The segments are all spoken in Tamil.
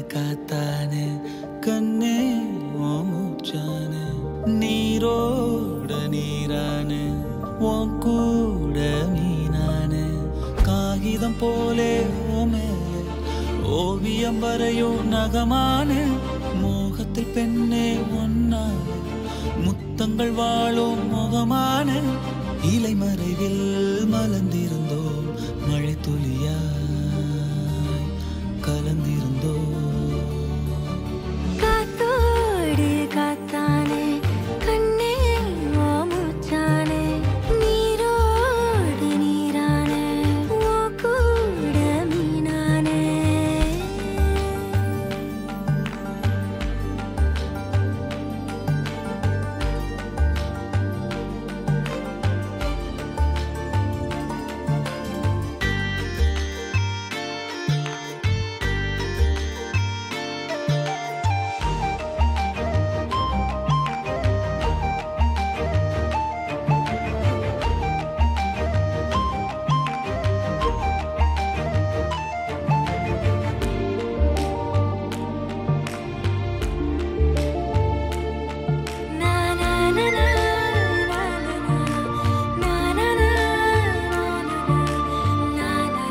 காத்தானே கண்ணே ஓ மூச்சானே நீரோட நீரானே உன் கூட மீனானே காகிதம் போலே ஓ மேலே ஓவியம் வரையும் நகமானே மோகத்தில் பெண்ணே ஒன்னானே முத்தங்கள் வாழும் முகமான இலை மறைவில் மலர்ந்திருந்தோம் மழை துளியாய் கலந்திருந்தோம் காத்தோடு காத்தானே கண்ணே ஓ மூச்சானே நீரோடு நீரானே ஓ கூட மீனானே Na na na na na na na na na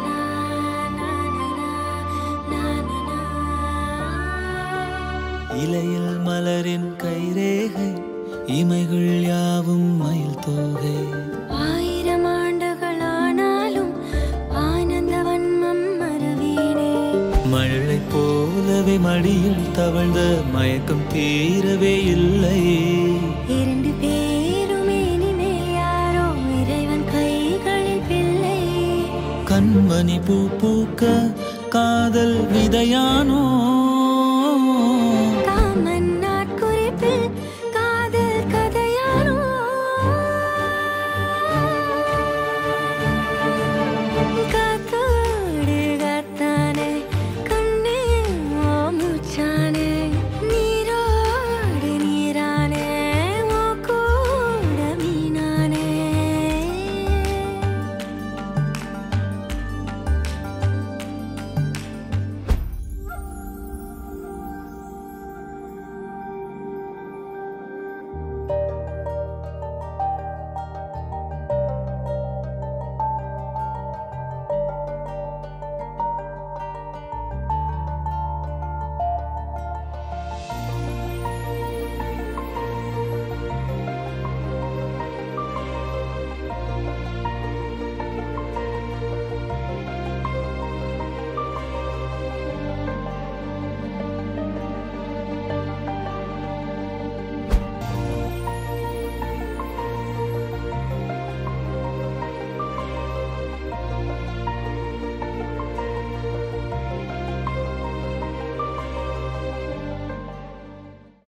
இலையில் மலரின் கைரேகை இமைகள் யாவும் மயில் தோகை ஆயிரம் ஆண்டுகளானாலும் ஆனந்த வன்மம் மறவேனே மழை போலவே மடியில் தவழ்ந்த மயக்கம் தீரவே இல்லை இரண்டு பேருமே இனிமேல் யாரோ இறைவன் கைகளில் பிள்ளை கண்மணி பூ பூக்க காதல் விதையானோ